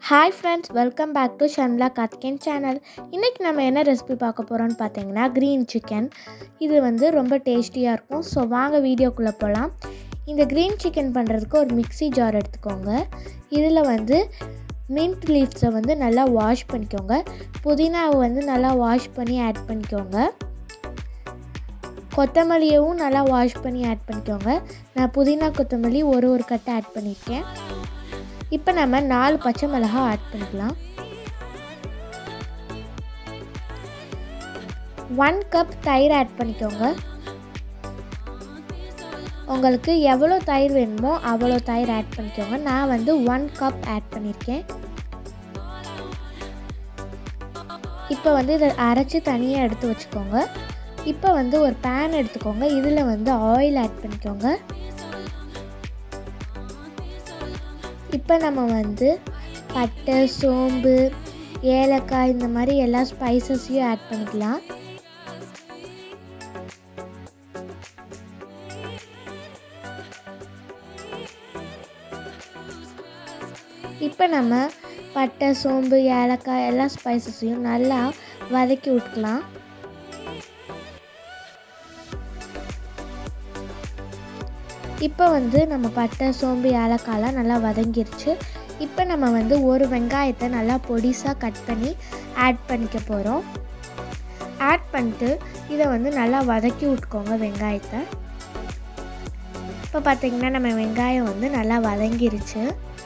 hi friends welcome back to ஷன்லா காத்கேன் channel இன்றைக்கி நம்ம என்ன ரெசிபி பார்க்க போகிறோம்னு பார்த்தீங்கன்னா க்ரீன் சிக்கன் இது வந்து ரொம்ப டேஸ்டியாக இருக்கும் ஸோ வாங்க வீடியோக்குள்ளே போகலாம் இந்த க்ரீன் சிக்கன் பண்ணுறதுக்கு ஒரு மிக்ஸி ஜார் எடுத்துக்கோங்க இதில் வந்து மின்ட் லீவ்ஸை வந்து நல்லா வாஷ் பண்ணிக்கோங்க புதினாவை வந்து நல்லா வாஷ் பண்ணி ஆட் பண்ணிக்கோங்க கொத்தமல்லியவும் நல்லா வாஷ் பண்ணி ஆட் பண்ணிக்கோங்க நான் புதினா கொத்தமல்லி ஒரு ஒரு கட்டை ஆட் பண்ணியிருக்கேன் இப்போ நம்ம நாலு பச்சை மிளகா ஆட் பண்ணிக்கலாம் ஒன் கப் தயிர் ஆட் பண்ணிக்கோங்க உங்களுக்கு எவ்வளோ தயிர் வேணுமோ அவ்வளோ தயிர் ஆட் பண்ணிக்கோங்க நான் வந்து ஒன் கப் ஆட் பண்ணியிருக்கேன் இப்போ வந்து இதை அரைச்சி தனியாக எடுத்து வச்சுக்கோங்க இப்போ வந்து ஒரு பேன் எடுத்துக்கோங்க இதில் வந்து ஆயில் ஆட் பண்ணிக்கோங்க இப்போ நம்ம வந்து பட்டை சோம்பு ஏலக்காய் இந்த மாதிரி எல்லா ஸ்பைசஸையும் ஆட் பண்ணிக்கலாம் இப்போ நம்ம பட்டை சோம்பு ஏலக்காய் எல்லா ஸ்பைசஸையும் நல்லா வதக்கி விட்டுக்கலாம் இப்போ வந்து நம்ம பட்டை சோம்பு ஏலக்காய்லாம் நல்லா வதங்கிருச்சு இப்போ நம்ம வந்து ஒரு வெங்காயத்தை நல்லா பொடிசாக கட் பண்ணி ஆட் பண்ணிக்க போகிறோம் ஆட் பண்ணிட்டு இதை வந்து நல்லா வதக்கி விட்டுக்கோங்க வெங்காயத்தை இப்போ பார்த்திங்கன்னா நம்ம வெங்காயம் வந்து நல்லா வதங்கிருச்சு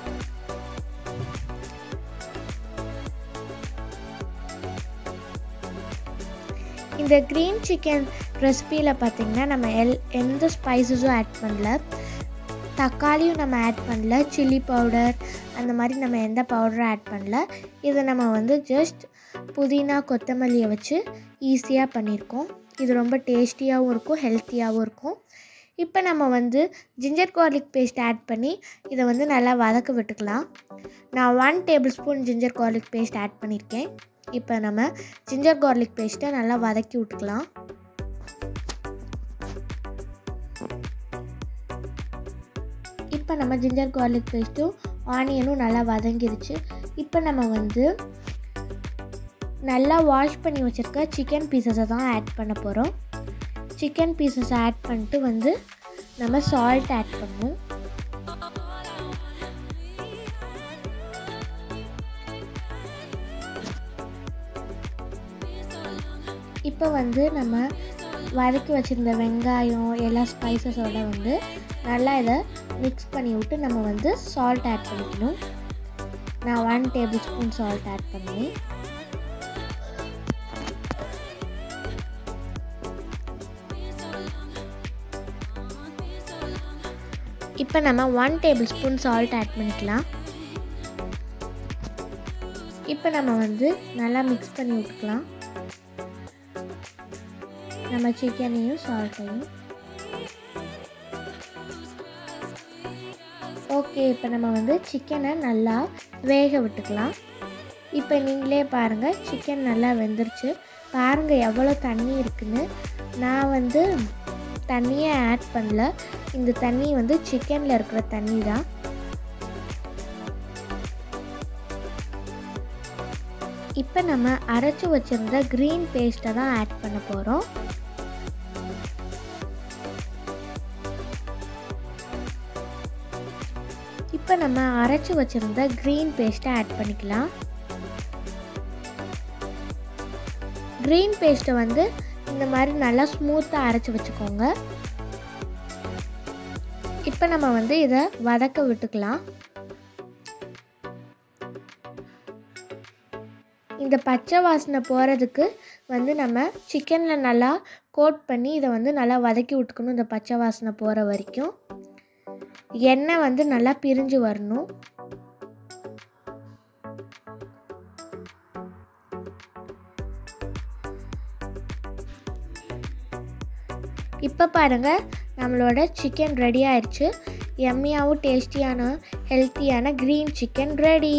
இந்த க்ரீன் சிக்கன் ரெசிப்பியில் பார்த்திங்கன்னா நம்ம எல் எந்த ஸ்பைசஸும் ஆட் பண்ணல தக்காளியும் நம்ம ஆட் பண்ணல சில்லி பவுடர் அந்த மாதிரி நம்ம எந்த பவுடரும் ஆட் பண்ணல இதை நம்ம வந்து ஜஸ்ட் புதினா கொத்தமல்லியை வச்சு ஈஸியாக பண்ணியிருக்கோம் இது ரொம்ப டேஸ்டியாகவும் இருக்கும் ஹெல்த்தியாகவும் இருக்கும் இப்போ நம்ம வந்து ஜிஞ்சர் கார்லிக் பேஸ்ட் ஆட் பண்ணி இதை வந்து நல்லா வதக்க விட்டுக்கலாம் நான் one tablespoon ginger garlic paste add பண்ணியிருக்கேன் இப்போ நம்ம ஜிஞ்சர் கார்லிக் பேஸ்ட்டை நல்லா வதக்கி விட்டுக்கலாம் இப்போ நம்ம ஜிஞ்சர் கார்லிக் பேஸ்ட்டும் ஆனியனும் நல்லா வதங்கிருச்சு இப்போ நம்ம வந்து நல்லா வாஷ் பண்ணி வச்சுருக்க சிக்கன் பீசஸை தான் ஆட் பண்ண போகிறோம் சிக்கன் பீசஸ் ஆட் பண்ணிட்டு வந்து நம்ம சால்ட் ஆட் பண்ணுவோம் இப்போ வந்து நம்ம வதக்கி வச்சுருந்த வெங்காயம் எல்லா ஸ்பைசஸோட வந்து நல்லா இதை மிக்ஸ் பண்ணி விட்டு நம்ம வந்து சால்ட் ஆட் பண்ணிக்கணும் நான் one tablespoon salt add பண்ணுவேன் இப்போ நம்ம one tablespoon salt add பண்ணிக்கலாம் இப்போ நம்ம வந்து நல்லா மிக்ஸ் பண்ணி விட்டுக்கலாம் நம்ம சிக்கனையும் சால்ட்டையும் ஓகே இப்போ நம்ம வந்து சிக்கனை நல்லா வேக விட்டுக்கலாம் இப்போ நீங்களே பாருங்கள் சிக்கன் நல்லா வெந்துருச்சு பாருங்கள் எவ்வளோ தண்ணி இருக்குன்னு நான் வந்து தண்ணியே ஆட் பண்ணல இந்த தண்ணி வந்து சிக்கனில் இருக்கிற தண்ணி தான் இப்போ நம்ம அரைச்சி வச்சுருந்த க்ரீன் பேஸ்ட்டை தான் ஆட் பண்ண போகிறோம் இப்போ நம்ம அரைச்சி வச்சுருந்த க்ரீன் பேஸ்ட்டை ஆட் பண்ணிக்கலாம் க்ரீன் பேஸ்ட்டை வந்து இந்த மாதிரி நல்லா ஸ்மூத்தாக அரைச்சி வச்சுக்கோங்க இப்போ நம்ம வந்து இதை வதக்க விட்டுக்கலாம் இந்த பச்சை வாசனை போகிறதுக்கு வந்து நம்ம சிக்கனில் நல்லா கோட் பண்ணி இதை வந்து நல்லா வதக்கி விட்டுக்கணும் இந்த பச்சை வாசனை போகிற வரைக்கும் எண்ணெய் வந்து நல்லா பிரிஞ்சு வரணும் இப்போ பாருங்கள் நம்மளோட சிக்கன் ரெடி ஆயிடுச்சு எம்மியாகவும் டேஸ்டியான ஹெல்த்தியான க்ரீன் சிக்கன் ரெடி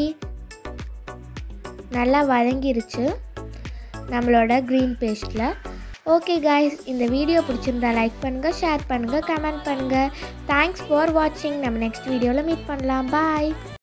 நல்லா வதங்கிருச்சு நம்மளோட க்ரீன் பேஸ்ட்டில் ஓகே காய்ஸ் இந்த வீடியோ பிடிச்சிருந்தா லைக் பண்ணுங்கள் ஷேர் பண்ணுங்கள் கமெண்ட் பண்ணுங்கள் தேங்க்ஸ் ஃபார் வாட்சிங் நம்ம நெக்ஸ்ட் வீடியோவில் மீட் பண்ணலாம் பாய்